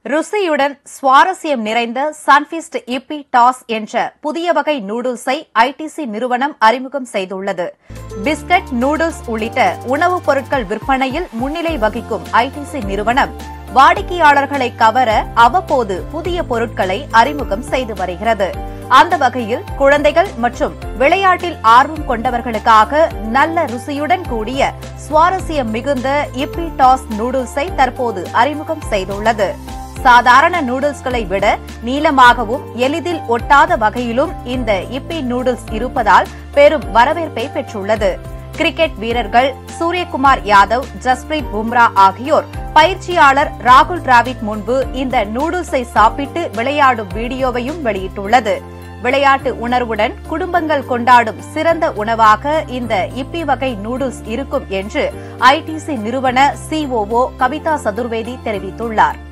ருசியுடன் சுவாரஸ்யம் நிறைந்த சன்ஃபிஸ்ட் இப்பி டாஸ் என்ற புதிய வகை நூடுல்ஸை ஐடிசி நிறுவனம் அறிமுகம் செய்துள்ளது பிஸ்கட் நூடுல்ஸ் உள்ளிட்ட உணவுப் பொருட்கள் விற்பனையில் முன்னிலை வகிக்கும் ஐடிசி நிறுவனம் வாடிக்கையாளர்களை கவர அவ்வப்போது புதிய பொருட்களை அறிமுகம் செய்து வருகிறது அந்த வகையில் குழந்தைகள் மற்றும் விளையாட்டில் ஆர்வம் கொண்டவர்களுக்காக நல்ல ருசியுடன் கூடிய சுவாரஸ்யம் மிகுந்த இப்பி டாஸ் நூடுல்ஸை தற்போது அறிமுகம் செய்துள்ளது சாதாரண நூடுல்ஸ்களை விட நீளமாகவும் எளிதில் ஒட்டாத வகையிலும் இந்த இப்பி நூடுல்ஸ் இருப்பதால் பெரும் வரவேற்பை பெற்றுள்ளது கிரிக்கெட் வீரர்கள் சூரியகுமார் யாதவ் ஜஸ்பிரீத் பும்ரா ஆகியோர் பயிற்சியாளர் ராகுல் டிராவிட் முன்பு இந்த நூடுல்ஸை சாப்பிட்டு விளையாடும் வீடியோவையும் வெளியிட்டுள்ளது விளையாட்டு உணர்வுடன் குடும்பங்கள் கொண்டாடும் சிறந்த உணவாக இந்த இப்பி வகை நூடுல்ஸ் இருக்கும் என்று ஐடிசி நிறுவன சிஓஓ கவிதா சதுர்வேதி தெரிவித்துள்ளார்